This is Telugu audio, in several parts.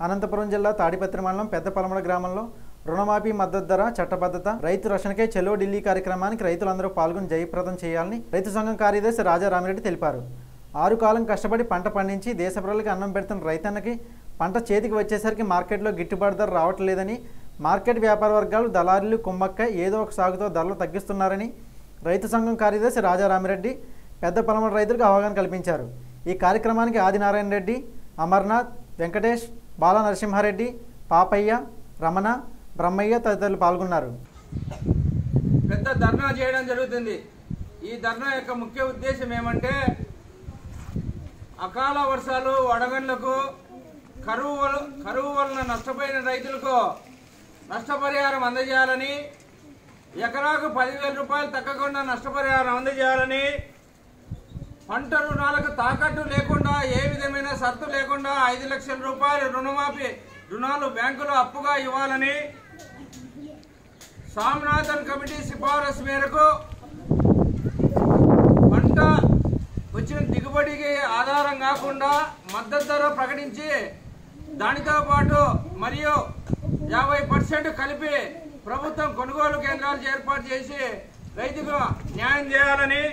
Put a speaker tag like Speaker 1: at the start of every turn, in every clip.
Speaker 1: అనంతపురం జిల్లా తాడిపత్రి మండలం పెద్ద పలమడ గ్రామంలో రుణమాఫీ మద్దతు ధర చట్టబద్ధత రైతు రక్షణకై చెలో ఢిల్లీ కార్యక్రమానికి రైతులందరూ పాల్గొని జయప్రదం చేయాలని రైతు సంఘం కార్యదర్శి రాజా రామిరెడ్డి తెలిపారు ఆరు కాలం కష్టపడి పంట పండించి దేశ ప్రజలకు అన్నం పెడుతున్న రైతన్నకి పంట చేతికి వచ్చేసరికి మార్కెట్లో గిట్టుబాటు ధర రావట్లేదని మార్కెట్ వ్యాపార వర్గాలు దళారీలు కుమ్మక్క ఏదో ఒక సాగుతో ధరలు తగ్గిస్తున్నారని రైతు సంఘం కార్యదర్శి రాజా రామిరెడ్డి పెద్ద పలమడ రైతులకు అవగాహన కల్పించారు ఈ కార్యక్రమానికి ఆదినారాయణ రెడ్డి అమర్నాథ్ వెంకటేష్ బాల నరసింహారెడ్డి పాపయ్య రమణ బ్రహ్మయ్య తదితరులు పాల్గొన్నారు
Speaker 2: పెద్ద ధర్నా చేయడం జరుగుతుంది ఈ ధర్నా యొక్క ముఖ్య ఉద్దేశం ఏమంటే అకాల వర్షాలు వడగండ్లకు కరువు వల- కరువు వలన నష్టపోయిన రైతులకు నష్టపరిహారం అందజేయాలని ఎకరాకు పదివేల రూపాయలు తగ్గకుండా నష్టపరిహారం అందజేయాలని పంట రుణాలకు తాకట్టు లేకుండా ఏ విధమైన షరతు లేకుండా ఐదు లక్షల రూపాయలు రుణమాఫీ రుణాలు బ్యాంకులో అప్పుగా ఇవ్వాలని స్వామినాథన్ కమిటీ సిఫారసు మేరకు పంట వచ్చిన దిగుబడికి ఆధారం కాకుండా మద్దతు ధర ప్రకటించి దానితో పాటు మరియు యాభై పర్సెంట్ కలిపి ప్రభుత్వం కొనుగోలు కేంద్రాలు ఏర్పాటు చేసి రైతుకు న్యాయం చేయాలని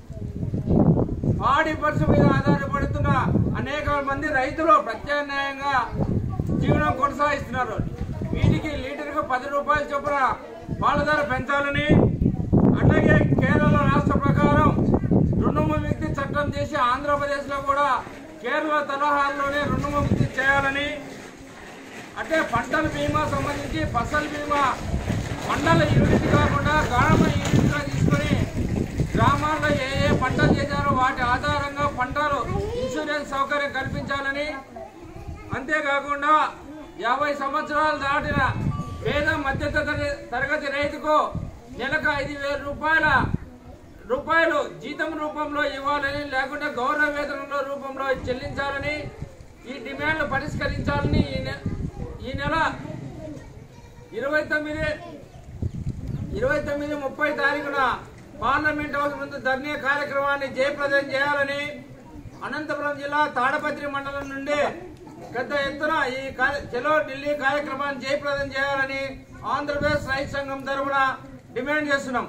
Speaker 2: పాడి పరుసు మీద ఆధారపడుతున్న అనేక మంది రైతులు ప్రత్యామ్నాయంగా జీవనం కొనసాగిస్తున్నారు వీటికి లీటర్కు పది రూపాయల చొప్పున పాల ధర పెంచాలని అట్లాగే కేరళ రాష్ట్ర ప్రకారం రుణముక్తి చట్టం చేసి ఆంధ్రప్రదేశ్లో కూడా కేరళ తరహాలోనే రుణముక్తి చేయాలని అంటే పంటల బీమా సంబంధించి ఫసల్ బీమా మండల యూనిట్ కాకుండా గ్రామ యూనిట్గా తీసుకొని గ్రామాల్లో ఏ ఏ పంటలు చేశారో వాటి ఆధారంగా పంటలు ఇన్సూరెన్స్ సౌకర్యం కల్పించాలని అంతేకాకుండా యాభై సంవత్సరాలు దాటిన పేద మధ్య తరగతి- తరగతి రైతుకు నెలకు ఐదు వేల రూపాయల రూపాయలు జీతం రూపంలో ఇవ్వాలని లేకుంటే గౌరవ వేతనంలో రూపంలో చెల్లించాలని ఈ డిమాండ్లు పరిష్కరించాలని ఈ నె- ఈ నెల ఇరవై తొమ్మిది ఇరవై తొమ్మిది ముప్పై తారీఖున పార్లమెంట్ హౌస్ ముందు ధర్నీ కార్యక్రమాన్ని జయప్రదం చేయాలని అనంతపురం జిల్లా తాడపత్రి మండలం నుండి పెద్ద ఎత్తున ఈ కార్య- చలో ఢిల్లీ కార్యక్రమాన్ని జయప్రదం చేయాలని ఆంధ్రప్రదేశ్ రైతు సంఘం తరఫున డిమాండ్ చేస్తున్నాం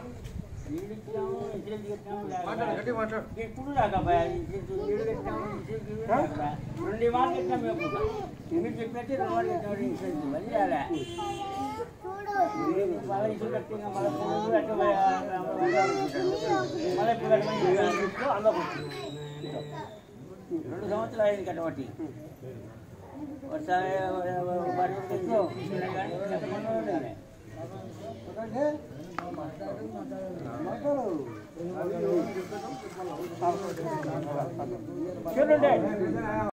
Speaker 2: మాట్లాడు, గట్టిగా మాట్లాడు.
Speaker 3: ఎప్పుడు రాకపోయా రెండు మార్లు ఇస్తాం మేము ఎందుకు చెప్పినట్టు రెండు మార్లు ఇస్తాం ఇన్సూరెన్స్ మళ్ళీ రాలే మళ్ళీ ఇసులు కట్టి మళ్ళీ పువ్వులు అట్లా మళ్ళీ ఇప్పుడు కట్టమని అందుకు రెండు సంవత్సరాలు అయింది కట్టబట్టి వర్షాలు బడి కానీ కట్టమని ఉండాలి చూడండి